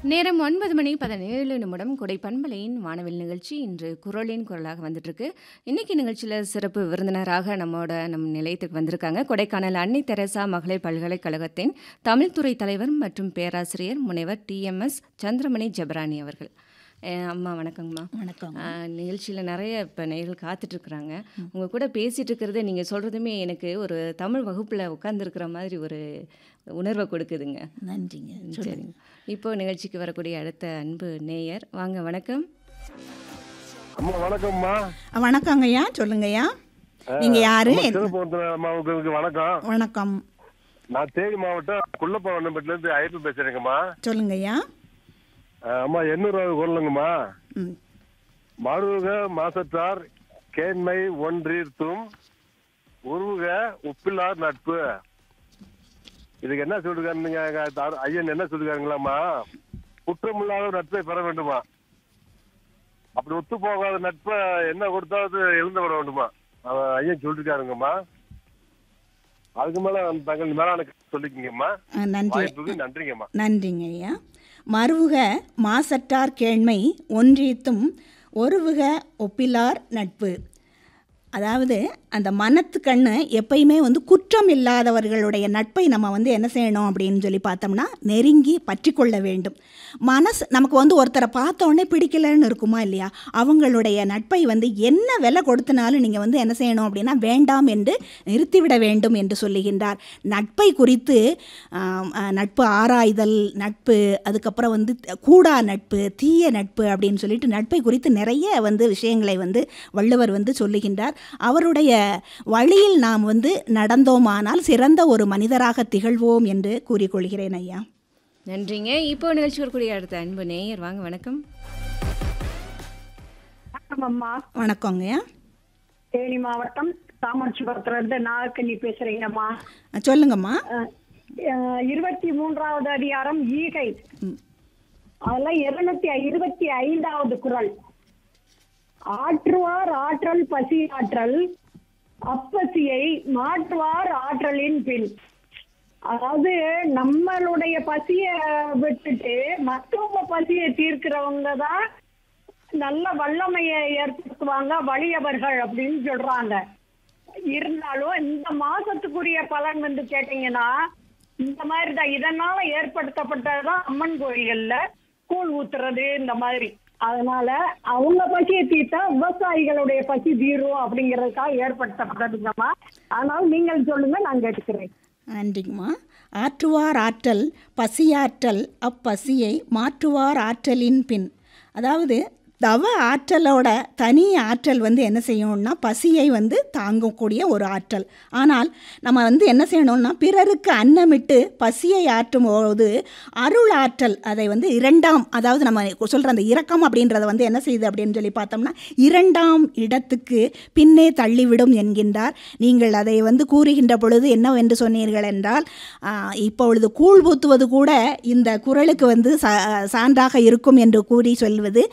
நேரம் ஒன்பது மணி பதினேழு நிமிடம் கொடை பண்பலையின் வானவில் நிகழ்ச்சி இன்று குரலின் குரலாக வந்துட்டுருக்கு இன்னைக்கு நிகழ்ச்சியில் சிறப்பு விருந்தினராக நம்மோட நம் நிலையத்துக்கு வந்திருக்காங்க கொடைக்கானல் அன்னை தெரசா மகளிர் பல்கலைக்கழகத்தின் தமிழ்துறை தலைவர் மற்றும் பேராசிரியர் முனைவர் டிஎம்எஸ் சந்திரமணி ஜபரானி அவர்கள் அஹ் அம்மா வணக்கங்கம்மா வணக்கம் நிகழ்ச்சியில் நிறைய இப்போ நேர்கள் காத்துட்ருக்குறாங்க உங்கள் கூட பேசிகிட்டு இருக்கிறது நீங்கள் சொல்கிறதுமே எனக்கு ஒரு தமிழ் வகுப்பில் உட்காந்துருக்கிற மாதிரி ஒரு உணர்வை கொடுக்குதுங்க நன்றிங்க சரிங்க இப்போ நிகழ்ச்சிக்கு வரக்கூடிய அடுத்த அன்பு நேயர் வாங்க வணக்கம் அம்மா வணக்கம்மா வணக்கங்கய்யா சொல்லுங்கய்யா நீங்க யாரு அம்மா, சிவபுரத்துல அம்மாவுக்கு வணக்கம் வணக்கம் நான் தேனி மாவட்டம் குள்ளப்பவனம்பட்டில இருந்து ஐபி பேசுறேங்கம்மா சொல்லுங்கய்யா அஹ், அம்மா எண்ணூறாவது குரலுங்கம்மா ம் மருக மாசத்தார் கேண்மை ஒன்றீர்த்தும் உருவுக உப்பில்லார் நட்பு இதுக்கு என்ன சொல்லிருக்காருங்க எங்க தார்- ஐயன் என்ன சொல்லிருக்காருங்களாம்மா குற்றமில்லாத நட்பை பெற வேண்டுமா அப்படி ஒத்து போகாத நட்பை என்ன கொடுத்தாவது எழுந்து விட வேண்டுமா அவன் ஐயன் சொல்லிருக்காருங்கம்மா அதுக்கு மேல தங்கள் மேலான சொல்லிக்கிங்கம்மா ஆ, நன்றி வாய்ப்புக்கு நன்றிங்கம்மா நன்றிங்க ஐயா மருவுக மாசற்றார் கேண்மை ஒன்றீத்தும் ஒருவுக ஒப்பிலார் நட்பு அதாவது அந்த மனத்து கண்ணு எப்பயுமே வந்து குற்றம் இல்லாதவர்களுடைய நட்பை நம்ம வந்து என்ன செய்யணும் அப்படின்னு சொல்லி பார்த்தோம்னா நெருங்கி பற்றி கொள்ள வேண்டும் மனசு நமக்கு வந்து ஒருத்தரை பார்த்த உடனே பிடிக்கலன்னு இருக்குமா இல்லையா அவங்களுடைய நட்பை வந்து என்ன விலை கொடுத்தனாலும் நீங்கள் வந்து என்ன செய்யணும் அப்படின்னா வேண்டாம் என்று நிறுத்திவிட வேண்டும் என்று சொல்லுகின்றார் நட்பை குறித்து ஆம், ஆ, நட்பு ஆராய்தல் நட்பு அதுக்கப்புறம் வந்து கூடா நட்பு தீய நட்பு அப்படின்னு சொல்லிட்டு நட்பை குறித்து நிறைய வந்து விஷயங்களை வந்து வள்ளுவர் வந்து சொல்லுகின்றார் அவருடைய வழியில் நாம் வந்து நடந்தோமானால் சிறந்த ஒரு மனிதராக திகழ்வோம் என்று கூறிக்கொள்கிறேன் ஐயா நன்றிங்க இப்போ நிகழ்ச்சி வரக்கூடிய அடுத்த அன்பு நேயர் வாங்க வணக்கம் வணக்கம் அம்மா வணக்கங்கய்யா தேனி மாவட்டம் தாமரசுபுரத்துல இருந்து நாகக்கண்ணி பேசுறீங்கம்மா ஆ, சொல்லுங்கம்மா அஹ், அஹ், இருபத்தி மூன்றாவது அதிகாரம் ஈகை ம். அதுல இருநூத்தி இருபத்தி ஐந்தாவது குறள் ஆற்றுவார் ஆற்றல் பசி ஆற்றல் அப்பசியை மாற்றுவார் ஆற்றலின் பின் அதாவது நம்மளுடைய பசிய விட்டுட்டு மற்றவங்க பசியை தீர்க்கிறவங்க தான் நல்ல வல்லமையை ஏற்படுத்துவாங்க வலியவர்கள் அப்படின்னு சொல்றாங்க இருந்தாலும் இந்த மாசத்துக்குரிய பலன் வந்து கேட்டீங்கன்னா இந்த மாதிரி தான் இதனால ஏற்படுத்தப்பட்டதுதான் அம்மன் கோயில்கள்ல கூழ் ஊத்துறது இந்த மாதிரி அதனால அவங்க பசியை தீர்த்தா விவசாயிகளுடைய பசி தீரும் அப்படிங்கறதுக்காக ஏற்படுத்தப்பட்டதுங்கம்மா ஆனால் நீங்கள் சொல்லுங்க நான் கேட்டுக்கிறேன் நன்றிங்கம்மா ஆற்றுவார் ஆற்றல் பசியாற்றல் அப்பசியை மாற்றுவார் ஆற்றலின் பின் அதாவது தவ ஆற்றலோட தனி ஆற்றல் வந்து என்ன செய்யணும்னா பசியை வந்து தாங்கக்கூடிய ஒரு ஆற்றல் ஆனால் நம்ம வந்து என்ன செய்யணும்னா பிறருக்கு அன்னமிட்டு பசியை ஆற்றும் போது அருள் ஆற்றல் அதை வந்து இரண்டாம் அதாவது நம்ம சொல்கிற அந்த இரக்கம் அப்படின்றத வந்து என்ன செய்யுது அப்படின்னு சொல்லி பார்த்தோம்னா இரண்டாம் இடத்துக்கு பின்னே தள்ளிவிடும் என்கின்றார் நீங்கள் அதை வந்து கூறுகின்ற பொழுது என்னவென்று சொன்னீர்கள் என்றால் ஆ, இப்பொழுது கூழ் ஊத்துவது கூட இந்த குரலுக்கு வந்து சா- சான்றாக இருக்கும் என்று கூறி சொல்வது